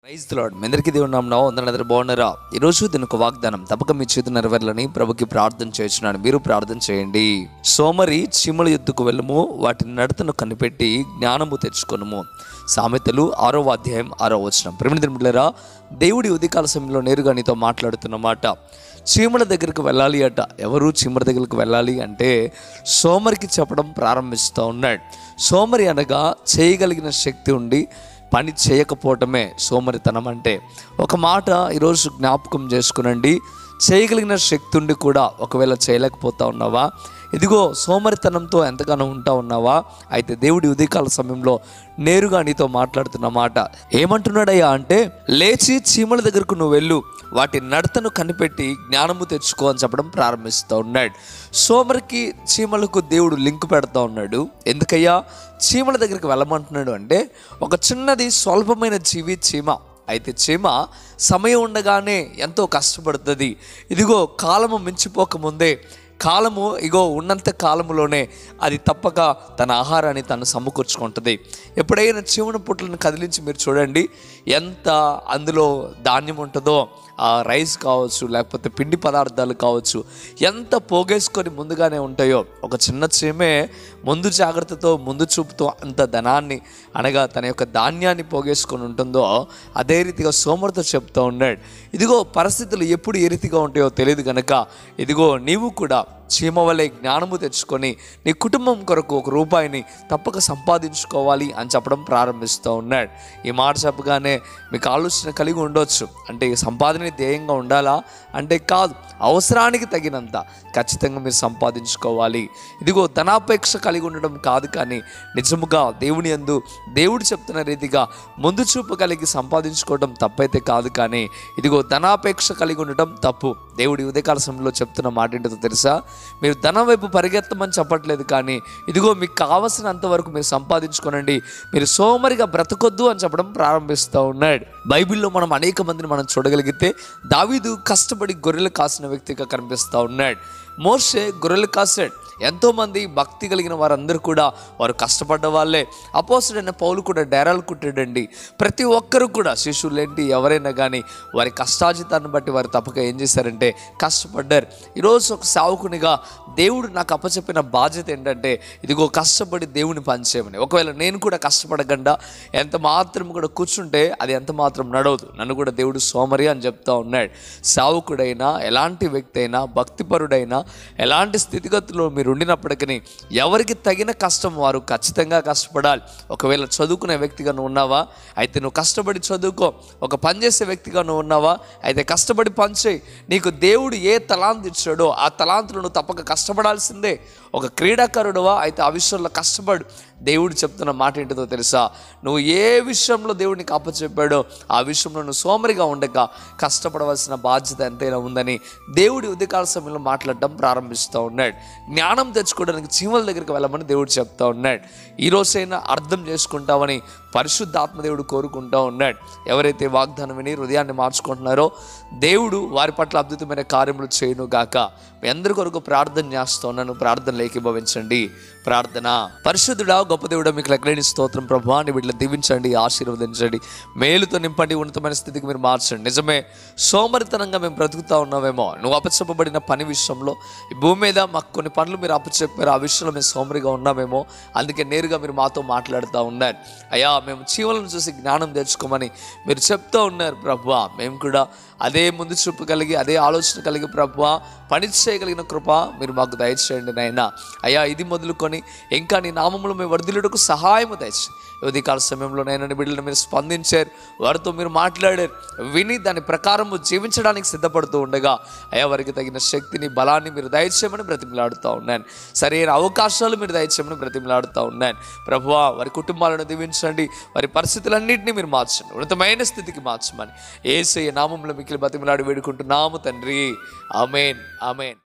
praise lord మీ అందరికీ దేవుడు నామన వందనందరూ బాగున్నారా ఈరోజు దీని ఒక వాగ్దానం తప్పక మీ చేతి నెరవేరాలని ప్రభుకి ప్రార్థన చేస్తున్నాను మీరు ప్రార్థన చేయండి సోమరి చీమల ఎద్దుకు వెళ్ళము వాటి నడతను కనిపెట్టి జ్ఞానము తెచ్చుకొనుము సామెతలు ఆరో అధ్యాయం ఆరో వచనం ప్రేమిడి మిట్లరా దేవుడి ఉదయకాల సమయంలో నేరుగా నీతో మాట్లాడుతున్న మాట చీమల దగ్గరికి వెళ్ళాలి అట ఎవరు చీమల దగ్గరికి వెళ్ళాలి అంటే సోమరికి చెప్పడం ప్రారంభిస్తూ ఉన్నాడు సోమరి అనగా చేయగలిగిన శక్తి ఉండి పని చేయకపోవటమే సోమరితనం అంటే ఒక మాట ఈరోజు జ్ఞాపకం చేసుకునండి చేయగలిగిన శక్తి ఉండి కూడా ఒకవేళ చేయలేకపోతా ఉన్నావా ఇదిగో సోమరితనంతో ఎంతగానో ఉంటా ఉన్నావా అయితే దేవుడి ఉదయకాల సమయంలో నేరుగా నీతో మాట్లాడుతున్న మాట ఏమంటున్నాడయ్యా అంటే లేచి చీమల దగ్గరకు నువ్వు వెళ్ళు వాటి నడతను కనిపెట్టి జ్ఞానము తెచ్చుకో అని చెప్పడం ప్రారంభిస్తూ ఉన్నాడు సోమరికి చీమలకు దేవుడు లింక్ పెడతా ఉన్నాడు ఎందుకయ్యా చీమల దగ్గరికి వెళ్ళమంటున్నాడు అంటే ఒక చిన్నది స్వల్పమైన జీవి చీమ అయితే చీమ సమయం ఉండగానే ఎంతో కష్టపడుతుంది ఇదిగో కాలము మించిపోకముందే కాలము ఇగో ఉన్నంత కాలములోనే అది తప్పక తన ఆహారాన్ని తను సమకూర్చుకుంటుంది ఎప్పుడైనా చీమన పుట్లను కదిలించి మీరు చూడండి ఎంత అందులో ధాన్యం ఉంటుందో ఆ రైస్ కావచ్చు లేకపోతే పిండి పదార్థాలు కావచ్చు ఎంత పోగేసుకొని ముందుగానే ఉంటాయో ఒక చిన్న చీమే ముందు జాగ్రత్తతో ముందు చూపుతో అంత ధనాన్ని అనగా తన యొక్క ధాన్యాన్ని పోగేసుకొని ఉంటుందో అదే రీతిగా సోమరితో చెప్తూ ఉన్నాడు ఇదిగో పరిస్థితులు ఎప్పుడు ఏ రీతిగా ఉంటాయో తెలియదు కనుక ఇదిగో నీవు కూడా చీమ వలె జ్ఞానము తెచ్చుకొని నీ కుటుంబం కొరకు ఒక రూపాయిని తప్పక సంపాదించుకోవాలి అని చెప్పడం ప్రారంభిస్తూ ఉన్నాడు ఈ మాట చెప్పగానే మీకు ఆలోచన కలిగి ఉండొచ్చు అంటే ఈ సంపాదన ధ్యేయంగా ఉండాలా అంటే కాదు అవసరానికి తగినంత ఖచ్చితంగా మీరు సంపాదించుకోవాలి ఇదిగో ధనాపేక్ష కలిగి ఉండడం కాదు కానీ నిజముగా దేవుని అందు దేవుడు చెప్తున్న రీతిగా ముందు చూపు కలిగి సంపాదించుకోవడం తప్పైతే కాదు కానీ ఇదిగో ధనాపేక్ష కలిగి ఉండటం తప్పు దేవుడి ఉదయకాల సమయంలో చెప్తున్న మాట ఏంటో తెలుసా మీరు ధనం వైపు పరిగెత్తమని చెప్పట్లేదు కానీ ఇదిగో మీకు కావలసినంత వరకు మీరు సంపాదించుకోనండి మీరు సోమరిగా బ్రతకొద్దు అని చెప్పడం ప్రారంభిస్తూ ఉన్నాడు బైబిల్లో మనం అనేక మందిని మనం చూడగలిగితే దావీదు కష్టపడి గొర్రెలు కాసిన వ్యక్తిగా కనిపిస్తూ ఉన్నాడు మోషే గొర్రెలు కాసాడు ఎంతోమంది భక్తి కలిగిన వారందరూ కూడా వారు కష్టపడ్డ వాళ్ళే అపోసుడైన పౌలు కూడా డేరాలు కుట్టాడండి ప్రతి ఒక్కరు కూడా శిష్యులేంటి ఎవరైనా కానీ వారి కష్టాజితాన్ని బట్టి వారు తప్పక ఏం చేశారంటే కష్టపడ్డారు ఈరోజు ఒక సావుకునిగా దేవుడు నాకు అప్పచెప్పిన బాధ్యత ఏంటంటే ఇదిగో కష్టపడి దేవుని పనిచేయమని ఒకవేళ నేను కూడా కష్టపడకుండా ఎంత మాత్రం కూడా కూర్చుంటే అది ఎంత మాత్రం నడవదు నన్ను కూడా దేవుడు సోమరి అని చెప్తా ఉన్నాడు సావుకుడైనా ఎలాంటి వ్యక్తి అయినా భక్తిపరుడైనా ఎలాంటి స్థితిగతుల్లో మీరు ఉండినప్పటికీ ఎవరికి తగిన కష్టం వారు ఖచ్చితంగా కష్టపడాలి ఒకవేళ చదువుకునే వ్యక్తిగా నువ్వు ఉన్నావా అయితే నువ్వు కష్టపడి చదువుకో ఒక పని చేసే వ్యక్తిగా నువ్వు ఉన్నావా అయితే కష్టపడి పని చేయి నీకు దేవుడు ఏ తలాంత్ ఇచ్చాడో ఆ తలాంతులు నువ్వు తప్పక కష్టపడాల్సిందే ఒక క్రీడాకారుడువా అయితే ఆ విషయంలో కష్టపడు దేవుడు చెప్తున్న మాట ఏంటిదో తెలుసా నువ్వు ఏ విషయంలో దేవుడు నీకు అప్పచెప్పాడో ఆ విషయంలో నువ్వు సోమరిగా ఉండక కష్టపడవలసిన బాధ్యత ఎంతైనా ఉందని దేవుడి ఉదయకాల సమయంలో మాట్లాడటం ప్రారంభిస్తూ ఉన్నాడు జ్ఞానం తెచ్చుకోవడానికి చీమల దగ్గరికి వెళ్ళమని దేవుడు చెప్తా ఉన్నాడు ఈ రోజైనా అర్థం చేసుకుంటామని పరిశుద్ధాత్మ దేవుడు కోరుకుంటా ఉన్నాడు ఎవరైతే వాగ్దానం విని హృదయాన్ని మార్చుకుంటున్నారో దేవుడు వారి పట్ల అద్భుతమైన కార్యములు చేయను గాక మీ అందరి కొరకు ప్రార్థన చేస్తూ ఉన్నాను ప్రార్థన ఏకీభవించండి ప్రార్థన పరిశుద్ధుడా గొప్ప దేవుడా మీకు లెక్కలేని స్తోత్రం ప్రభాని వీటిని దీవించండి ఆశీర్వదించండి మేలుతో నింపండి ఉన్నతమైన స్థితికి మీరు మార్చండి నిజమే సోమరితనంగా మేము బ్రతుకుతా ఉన్నామేమో నువ్వు అప్పచెప్పబడిన పని విషయంలో ఈ భూమి మీద మాకు కొన్ని పనులు మీరు అప్పచెప్పారు ఆ విషయంలో మేము సోమరిగా ఉన్నామేమో అందుకే నేరుగా మీరు మాతో మాట్లాడుతూ ఉన్నారు అయ్యా మేము చీమలను చూసి జ్ఞానం తెచ్చుకోమని మీరు చెప్తూ ఉన్నారు ప్రభువా మేము కూడా అదే ముందు చూపు కలిగి అదే ఆలోచన కలిగి ప్రభువా పని చేయగలిగిన కృప మీరు మాకు దయచేయండి నాయన అయ్యా ఇది మొదలుకొని ఇంకా నీ నామములు మేము వర్ధిల్లుటకు సహాయము దయచి ఉదయకాల సమయంలో నేను బిడ్డలను మీరు స్పందించారు వారితో మీరు మాట్లాడారు విని దాని ప్రకారము జీవించడానికి సిద్ధపడుతూ ఉండగా అయ్యా వారికి తగిన శక్తిని బలాన్ని మీరు దయచేయమని బ్రతిమలాడుతూ ఉన్నాను సరైన అవకాశాలు మీరు దయచేయమని బ్రతిమలాడుతూ ఉన్నాను ప్రభువా వారి కుటుంబాలను దీవించండి వారి పరిస్థితులన్నింటినీ మీరు మార్చండి ఉన్నతమైన స్థితికి మార్చమని ఏసయ్య నామంలో మిగిలి బతిమలాడి వేడుకుంటున్నాము తండ్రి ఆమెన్ ఆమెన్